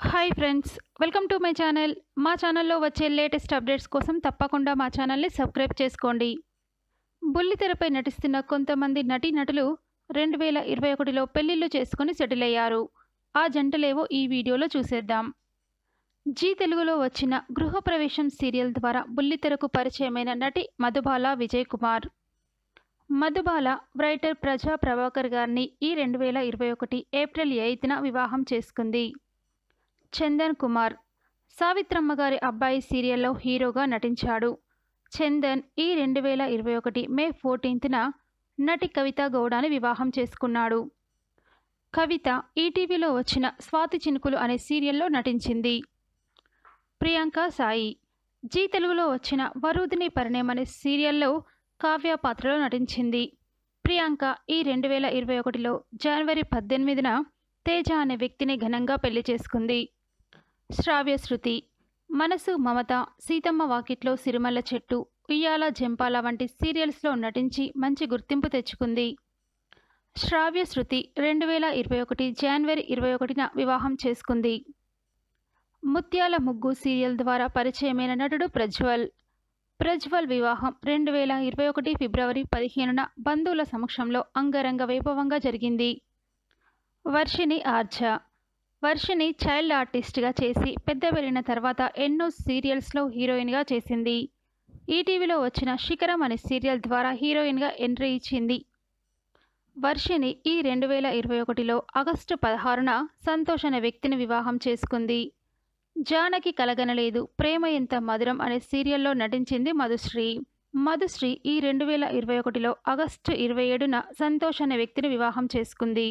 hi friends welcome to my channel మా ఛానల్లో వచ్చే లేటెస్ట్ అప్డేట్స్ కోసం తప్పకుండా మా ఛానల్ని సబ్స్క్రైబ్ చేసుకోండి బుల్లితెరపై నటిస్తున్న కొంతమంది నటీనటులు రెండు వేల ఇరవై ఒకటిలో పెళ్లిళ్ళు చేసుకుని సెటిల్ అయ్యారు ఆ జంటలేవో ఈ వీడియోలో చూసేద్దాం జీ తెలుగులో వచ్చిన గృహప్రవేశం సీరియల్ ద్వారా బుల్లితెరకు పరిచయమైన నటి మధుబాల విజయ్ కుమార్ మధుబాల రైటర్ ప్రజా ప్రభాకర్ గారిని ఈ రెండు వేల ఇరవై ఒకటి ఏప్రిల్ ఎయిత్న వివాహం చేసుకుంది చందన్ కుమార్ సావిత్రమ్మ గారి అబ్బాయి సీరియల్లో హీరోగా నటించాడు చందన్ ఈ రెండు వేల ఇరవై ఒకటి మే ఫోర్టీన్త్న నటి కవిత గౌడాని వివాహం చేసుకున్నాడు కవిత ఈటీవీలో వచ్చిన స్వాతి చినుకులు అనే సీరియల్లో నటించింది ప్రియాంక సాయి జీ తెలుగులో వచ్చిన వరుదిని పరిణయం అనే సీరియల్లో కావ్య పాత్రలో నటించింది ప్రియాంక ఈ రెండు వేల ఇరవై ఒకటిలో జనవరి పద్దెనిమిదిన తేజ అనే వ్యక్తిని ఘనంగా పెళ్లి చేసుకుంది శ్రావ్య శృతి మనసు మమత సీతమ్మ వాకిట్లో సిరిమల్ల చెట్టు ఉయ్యాల జంపాల వంటి సీరియల్స్లో నటించి మంచి గుర్తింపు తెచ్చుకుంది శ్రావ్య శృతి రెండు వేల ఇరవై ఒకటి జనవరి ఇరవై ఒకటిన వివాహం చేసుకుంది ముత్యాల ముగ్గు సీరియల్ ద్వారా పరిచయమైన నటుడు ప్రజ్వల్ ప్రజ్వల్ వివాహం రెండు వేల ఇరవై ఒకటి ఫిబ్రవరి పదిహేనున బంధువుల సమక్షంలో అంగరంగ వైభవంగా జరిగింది వర్షిని ఆర్జా వర్షిని చైల్డ్ ఆర్టిస్ట్గా చేసి పెద్ద పెరిగిన తర్వాత ఎన్నో సీరియల్స్లో హీరోయిన్గా చేసింది ఈటీవీలో వచ్చిన శిఖరం అనే సీరియల్ ద్వారా హీరోయిన్గా ఎంట్రీ ఇచ్చింది వర్షిని ఈ రెండు వేల ఇరవై ఒకటిలో ఆగస్టు పదహారున సంతోష్ అనే వ్యక్తిని వివాహం చేసుకుంది జానకి కలగనలేదు ప్రేమ ఎంత మధురం అనే సీరియల్లో నటించింది మధుశ్రీ మధుశ్రీ ఈ రెండు వేల ఇరవై ఒకటిలో ఆగస్టు ఇరవై ఏడున సంతోష్ అనే వ్యక్తిని వివాహం చేసుకుంది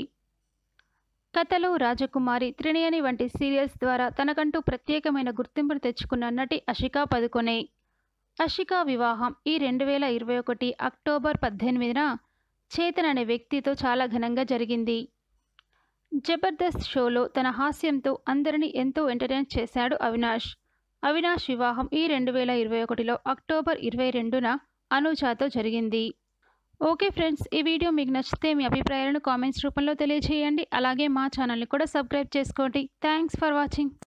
కథలు రాజకుమారి త్రిణయని వంటి సీరియల్స్ ద్వారా తనకంటూ ప్రత్యేకమైన గుర్తింపును తెచ్చుకున్న నటి అషికా పదుకొనే అషికా వివాహం ఈ రెండు వేల ఇరవై ఒకటి అక్టోబర్ పద్దెనిమిదిన చేతన్ అనే వ్యక్తితో చాలా ఘనంగా జరిగింది జబర్దస్త్ షోలో తన హాస్యంతో అందరినీ ఎంతో ఎంటర్టైన్ చేశాడు అవినాష్ అవినాష్ వివాహం ఈ రెండు వేల ఇరవై ఒకటిలో అక్టోబర్ ఇరవై రెండున అనూజాతో జరిగింది ఓకే ఫ్రెండ్స్ ఈ వీడియో మీకు నచ్చితే మీ అభిప్రాయాలను కామెంట్స్ రూపంలో తెలియజేయండి అలాగే మా ఛానల్ని కూడా సబ్స్క్రైబ్ చేసుకోండి థ్యాంక్స్ ఫర్ వాచింగ్